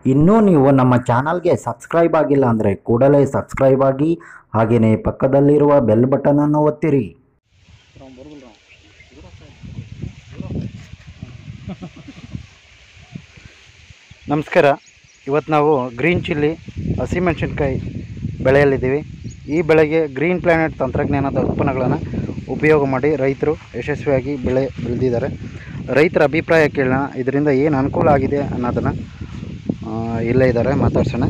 ಇನ್ನೂ ನೀವು ನಮ್ಮ ಚಾನಲ್ಗೆ ಸಬ್ಸ್ಕ್ರೈಬ್ ಆಗಿಲ್ಲ ಅಂದರೆ ಕೂಡಲೇ ಸಬ್ಸ್ಕ್ರೈಬ್ ಆಗಿ ಹಾಗೆಯೇ ಪಕ್ಕದಲ್ಲಿರುವ ಬೆಲ್ ಬಟನನ್ನು ಒತ್ತಿರಿ ನಮಸ್ಕಾರ ಇವತ್ತು ನಾವು ಗ್ರೀನ್ ಚಿಲ್ಲಿ ಹಸಿಮೆಣಸಿನ್ಕಾಯಿ ಬೆಳೆಯಲ್ಲಿದ್ದೀವಿ ಈ ಬೆಳೆಗೆ ಗ್ರೀನ್ ಪ್ಲಾನೆಟ್ ತಂತ್ರಜ್ಞಾನದ ಉತ್ಪನ್ನಗಳನ್ನು ಉಪಯೋಗ ಮಾಡಿ ರೈತರು ಯಶಸ್ವಿಯಾಗಿ ಬೆಳೆ ಬೆಳೆದಿದ್ದಾರೆ ರೈತರ ಅಭಿಪ್ರಾಯ ಕೇಳೋಣ ಇದರಿಂದ ಏನು ಅನುಕೂಲ ಆಗಿದೆ ಅನ್ನೋದನ್ನು ಆ, ಇಲ್ಲೇ ಇದ್ದಾರೆ ಮಾತಾಡ್ಸೋಣ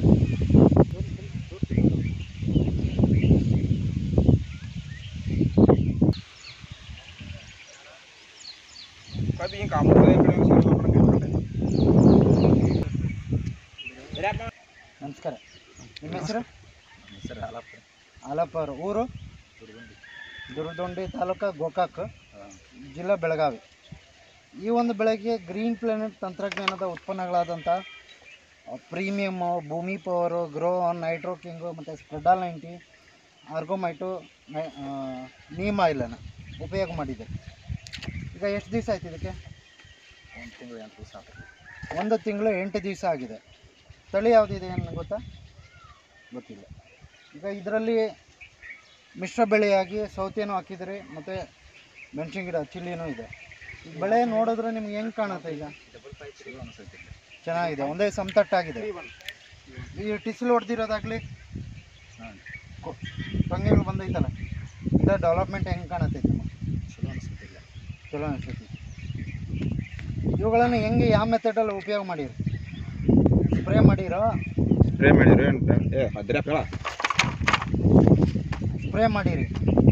ನಮಸ್ಕಾರ ನಿಮ್ಮ ಹೆಸರು ಆಲಪ್ಪರ್ ಊರು ದುರ್ದೊಂಡಿ ತಾಲೂಕು ಗೋಕಾಕ್ ಜಿಲ್ಲಾ ಬೆಳಗಾವಿ ಈ ಒಂದು ಬೆಳೆಗೆ ಗ್ರೀನ್ ಪ್ಲಾನೆಟ್ ತಂತ್ರಜ್ಞಾನದ ಉತ್ಪನ್ನಗಳಾದಂಥ Premium Bhoomi Power Grow Nitro King ಮತ್ತು ಸ್ಪ್ರೆಡಾಲ್ ನೈಂಟಿ ಆರ್ಗೋಮೈಟು ನೈ- ಆ, ನೀಮ್ ಆಯಿಲನ್ನು ಉಪಯೋಗ ಮಾಡಿದೆ ಈಗ ಎಷ್ಟು ದಿವಸ ಆಯ್ತು ಇದಕ್ಕೆ ಒಂದು ತಿಂಗಳು ಎಂಟು ದಿವಸ ಒಂದು ತಿಂಗಳು ಎಂಟು ದಿವಸ ಆಗಿದೆ ತಳಿ ಯಾವುದಿದೆ ಏನು ಗೊತ್ತಾ ಗೊತ್ತಿಲ್ಲ ಈಗ ಇದರಲ್ಲಿ ಮಿಶ್ರ ಬೆಳೆಯಾಗಿ ಸೌತೆನೂ ಹಾಕಿದರೆ ಮತ್ತು ಮೆಣಸಿನ ಗಿಡ ಚಿಲ್ಲಿನೂ ಇದೆ ಈ ಬೆಳೆ ನೋಡಿದ್ರೆ ನಿಮ್ಗೆ ಹೆಂಗೆ ಕಾಣುತ್ತೆ ಈಗ ಚೆನ್ನಾಗಿದೆ ಒಂದೇ ಸಮತಟ್ಟಾಗಿದೆ ಈ ಟಿಸಿಲ್ ಹೊಡೆದಿರೋದಾಗಲಿ ಟೊಂಗೆಗಳು ಬಂದೈತಲ್ಲ ಇದು ಡೆವಲಪ್ಮೆಂಟ್ ಹೆಂಗೆ ಕಾಣತೈತೆ ಚಲೋ ಅನಿಸುತ್ತಿಲ್ಲ ಚಲೋ ಅನಿಸುತ್ತೆ ಇವುಗಳನ್ನು ಹೆಂಗೆ ಯಾವ ಮೆಥಡಲ್ಲಿ ಉಪಯೋಗ ಮಾಡಿರಿ ಸ್ಪ್ರೇ ಮಾಡಿರೋ ಸ್ಪ್ರೇ ಮಾಡಿದ್ರು ಏ ಅದ್ರ ಬೇಡ ಸ್ಪ್ರೇ ಮಾಡಿರಿ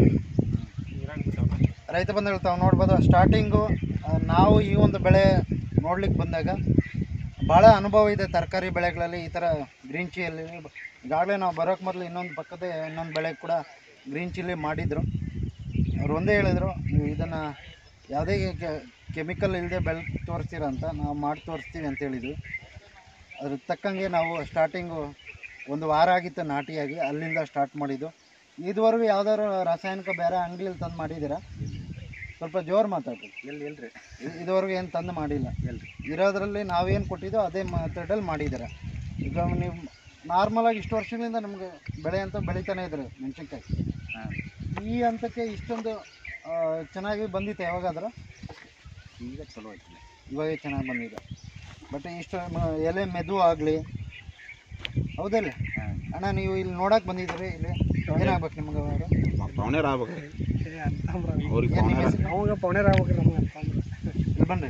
ರೈತ ಬಂಧುಗಳು ತಾವು ನೋಡ್ಬೋದು ಸ್ಟಾರ್ಟಿಂಗು ನಾವು ಈ ಒಂದು ಬೆಳೆ ನೋಡ್ಲಿಕ್ಕೆ ಬಂದಾಗ ಭಾಳ ಅನುಭವ ಇದೆ ತರಕಾರಿ ಬೆಳೆಗಳಲ್ಲಿ ಈ ಥರ ಗ್ರೀನ್ ಚಿಲ್ಲಿ ಈಗಾಗಲೇ ನಾವು ಬರೋಕ್ಕೆ ಮೊದಲು ಇನ್ನೊಂದು ಪಕ್ಕದ ಇನ್ನೊಂದು ಬೆಳೆ ಕೂಡ ಗ್ರೀನ್ ಚಿಲ್ಲಿ ಮಾಡಿದರು ಅವ್ರು ಒಂದೇ ಹೇಳಿದರು ನೀವು ಇದನ್ನು ಯಾವುದೇ ಕೆಮಿಕಲ್ ಇಲ್ಲದೆ ಬೆಳೆ ತೋರಿಸ್ತೀರ ಅಂತ ನಾವು ಮಾಡಿ ತೋರಿಸ್ತೀವಿ ಅಂತ ಹೇಳಿದ್ವಿ ಅದ್ರ ತಕ್ಕಂಗೆ ನಾವು ಸ್ಟಾರ್ಟಿಂಗು ಒಂದು ವಾರ ಆಗಿತ್ತು ನಾಟಿಯಾಗಿ ಅಲ್ಲಿಂದ ಸ್ಟಾರ್ಟ್ ಮಾಡಿದ್ದು ಇದುವರೆಗೂ ಯಾವ್ದಾದ್ರು ರಾಸಾಯನಿಕ ಬೇರೆ ಅಂಗಡಿಯಲ್ಲಿ ತಂದು ಮಾಡಿದ್ದೀರಾ ಸ್ವಲ್ಪ ಜೋರು ಮಾತಾಡಿ ಎಲ್ಲಿ ಎಲ್ರಿ ಇ- ಇದುವರೆಗೂ ಏನು ತಂದು ಮಾಡಿಲ್ಲ ಇರೋದ್ರಲ್ಲಿ ನಾವೇನು ಕೊಟ್ಟಿದ್ದೋ ಅದೇ ಮೆಥಡಲ್ಲಿ ಮಾಡಿದ್ದೀರ ಈಗ ನೀವು ನಾರ್ಮಲಾಗಿ ಇಷ್ಟು ವರ್ಷಗಳಿಂದ ನಮಗೆ ಬೆಳೆ ಅಂತ ಬೆಳಿತಾನೆ ಇದ್ರು ಮೆಣಸಿನ್ಕಾಯಿ ಹಾಂ ಈ ಹಂತಕ್ಕೆ ಇಷ್ಟೊಂದು ಆ, ಚೆನ್ನಾಗಿ ಬಂದಿತ್ತು ಯಾವಾಗಾದ್ರೆ ಈಗ ಚಲೋ ಐತಿ ಇವಾಗ ಚೆನ್ನಾಗಿ ಬಂದಿದೆ ಬಟ್ ಇಷ್ಟು ಮ- ಎಲೆ ಮೆದು ಆಗಲಿ ಹೌದಲ್ಲ ಹಾಂ ಅಣ್ಣ ನೀವು ಇಲ್ಲಿ ನೋಡಕ್ಕೆ ಬಂದಿದ್ದೀರಿ ಇಲ್ಲಿ ಏನಾಗ್ಬೇಕು ನಿಮ್ಗೆ ಅವರು ಪವನೇರ್ ಆಗ್ಬೇಕು ಅವ್ರಿಗೆ ಏನು ನಿಮ್ಮ ಪವನೇರ್ ಹೆಸರು? ಅವಾಗ ಪೌಣೇರ್ ಆಗ್ಬೇಕ್ರಿ ನಮ್ಗೆ ಇಲ್ಲಿ ಬನ್ರಿ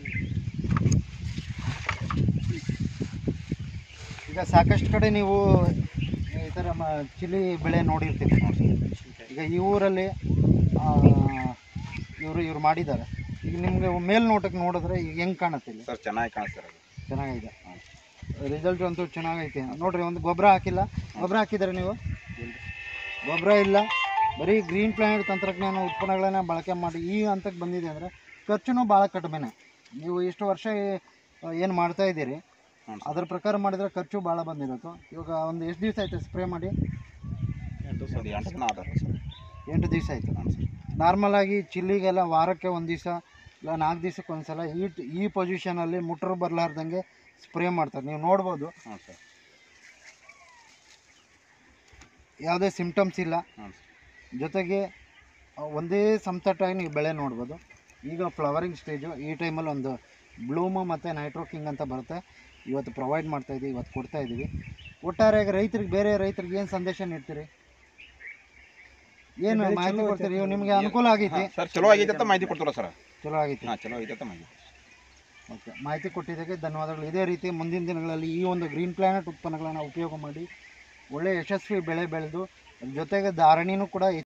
ಈಗ ಸಾಕಷ್ಟು ಕಡೆ ನೀವು ಈ ಥರ ಮ ಚಿಲ್ಲಿ ಬೆಳೆ ನೋಡಿರ್ತೀರಿ ಈಗ ಈ ಊರಲ್ಲಿ ಇವರು ಇವ್ರು ಮಾಡಿದ್ದಾರೆ ಈಗ ನಿಮಗೆ ಮೇಲ್ನೋಟಕ್ಕೆ ನೋಡಿದ್ರೆ ಈಗ ಹೆಂಗೆ ಕಾಣುತ್ತೆ ಇಲ್ಲಿ ಸರ್ ಚೆನ್ನಾಗಿ ಕಾಣಿಸ್ತಾರೆ ಅದು ಚೆನ್ನಾಗಿದೆ ರಿಸಲ್ಟ್ ಅಂತೂ ಚೆನ್ನಾಗೈತೆ ನೋಡ್ರಿ ಒಂದು ಗೊಬ್ಬರ ಹಾಕಿಲ್ಲ ಗೊಬ್ಬರ ಹಾಕಿದ್ದಾರೆ ನೀವು ಗೊಬ್ಬರ ಇಲ್ಲ ಬರೀ ಗ್ರೀನ್ ಪ್ಲಾನೆಟ್ ತಂತ್ರಜ್ಞಾನ ಉತ್ಪನ್ನಗಳನ್ನ ಬಳಕೆ ಮಾಡಿ ಈ ಹಂತಕ್ಕೆ ಬಂದಿದೆ ಅಂದರೆ ಖರ್ಚುನೂ ಭಾಳ ಕಡಿಮೆನೆ ನೀವು ಇಷ್ಟು ವರ್ಷ ಏನು ಮಾಡ್ತಾ ಇದ್ದೀರಿ ಹ್ಞೂ ಅದ್ರ ಪ್ರಕಾರ ಮಾಡಿದ್ರೆ ಖರ್ಚು ಭಾಳ ಬಂದಿರುತ್ತೆ ಇವಾಗ ಒಂದು ಎಷ್ಟು ದಿವಸ ಆಯ್ತು ಸ್ಪ್ರೇ ಮಾಡಿ ಸರ್ ಎಂಟು ಜನ ಅದಾರ ಸರ್ ಎಂಟು ದಿವಸ ಆಯಿತು ಹಾಂ ಸರ್ ನಾರ್ಮಲ್ ಆಗಿ ಚಿಲ್ಲಿಗೆಲ್ಲ ವಾರಕ್ಕೆ ಒಂದು ದಿವಸ ಇಲ್ಲ ನಾಲ್ಕು ದಿವ್ಸಕ್ಕೆ ಒಂದು ಸಲ ಈ ಈ ಪೊಸಿಷನಲ್ಲಿ ಮುಟ್ರು ಬರಲಾರ್ದಂಗೆ ಸ್ಪ್ರೇ ಮಾಡ್ತಾರೆ ನೀವು ನೋಡ್ಬೋದು ಹಾಂ ಸರ್ ಯಾವುದೇ ಸಿಮ್ಟಮ್ಸ್ ಇಲ್ಲ ಹಾಂ ಸರ್ ಜೊತೆಗೆ ಆ, ಒಂದೇ ಸಮತಟ್ಟಾಗಿ ನೀವು ಬೆಳೆ ನೋಡ್ಬೋದು ಈಗ ಫ್ಲವರಿಂಗ್ ಸ್ಟೇಜು ಈ ಟೈಮಲ್ಲಿ ಒಂದು ಬ್ಲೂಮು ಮತ್ತು ನೈಟ್ರೋಕಿಂಗ್ ಅಂತ ಬರುತ್ತೆ ಇವತ್ತು ಪ್ರೊವೈಡ್ ಮಾಡ್ತಾ ಇದ್ದೀವಿ ಇವತ್ತು ಕೊಡ್ತಾ ಇದ್ದೀವಿ ಒಟ್ಟಾರೆಯಾಗಿ ರೈತರಿಗೆ ಬೇರೆ ರೈತರಿಗೆ ಏನು ಸಂದೇಶ ನೀಡ್ತೀರಿ ಏನು ಬೆಳೆ ಮಾಹಿತಿ ಚಲೋ ಕೊಡ್ತೀರಿ ಇವಾಗ ನಿಮಗೆ ಅನುಕೂಲ ಆಗೈತಿ ಸರ್ ಚಲೋ ಆಗೈತೆ ಅಂತ ಮಾಹಿತಿ ಕೊಡ್ತಾರ ಸರ್ ಚಲೋ ಆಗೈತಿ ಹಾಂ ಚಲೋ ಆಗೈತೆ ಅಂತ ಮಾಹಿತಿ ಓಕೆ ಮಾಹಿತಿ ಕೊಟ್ಟಿದ್ದಕ್ಕೆ ಧನ್ಯವಾದಗಳು ಇದೇ ರೀತಿ ಮುಂದಿನ ದಿನಗಳಲ್ಲಿ ಈ ಒಂದು ಗ್ರೀನ್ ಪ್ಲಾನೆಟ್ ಉತ್ಪನ್ನಗಳನ್ನು ಉಪಯೋಗ ಮಾಡಿ ಒಳ್ಳೆಯ ಯಶಸ್ವಿ ಬೆಳೆ ಬೆಳೆದು ಜೊತೆಗೆ ಧಾರಣೆನೂ ಕೂಡ